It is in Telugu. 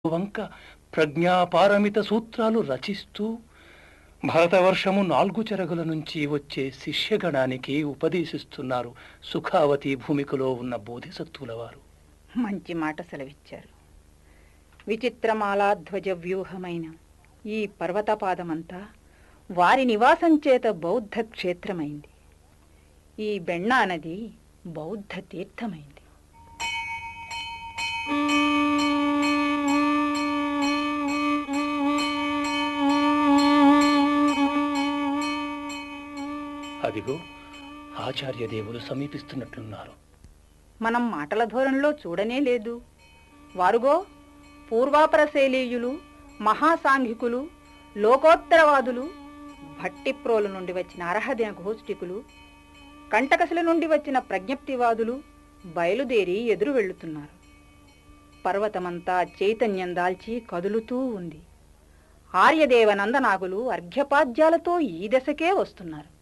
వంక ప్రజ్ఞాపారమిత సూత్రాలు రచిస్తూ భరతవర్షము నాలుగు చెరగుల నుంచి వచ్చే శిష్యగణానికి ఉపదేశిస్తున్నారు సుఖావతి భూమికలో ఉన్న బోధిసత్వుల వారు మంచి మాట సెలవిచ్చారు విచిత్రమాలాధ్వజ వ్యూహమైన ఈ పర్వతపాదమంతా వారి నివాసం చేత బౌద్ధ క్షేత్రమైంది ఈ బెన్నా నది బౌద్ధ తీర్థమైంది అదిగో ఆచార్యదేవులు సమీపిస్తున్నట్లున్నారు మనం మాటల ధోరణిలో చూడనే లేదు వారుగో పూర్వాపర శైలీయులు మహాసాంఘికులు లోకోత్తరవాదులు భట్టిప్రోల నుండి వచ్చిన అర్హదిన ఘోష్టికులు కంటకశల నుండి వచ్చిన ప్రజ్ఞప్తివాదులు బయలుదేరి ఎదురు వెళ్తున్నారు పర్వతమంతా చైతన్యం దాల్చి కదులుతూ ఉంది ఆర్యదేవ నందనాగులు అర్ఘ్యపాద్యాలతో ఈ దశకే వస్తున్నారు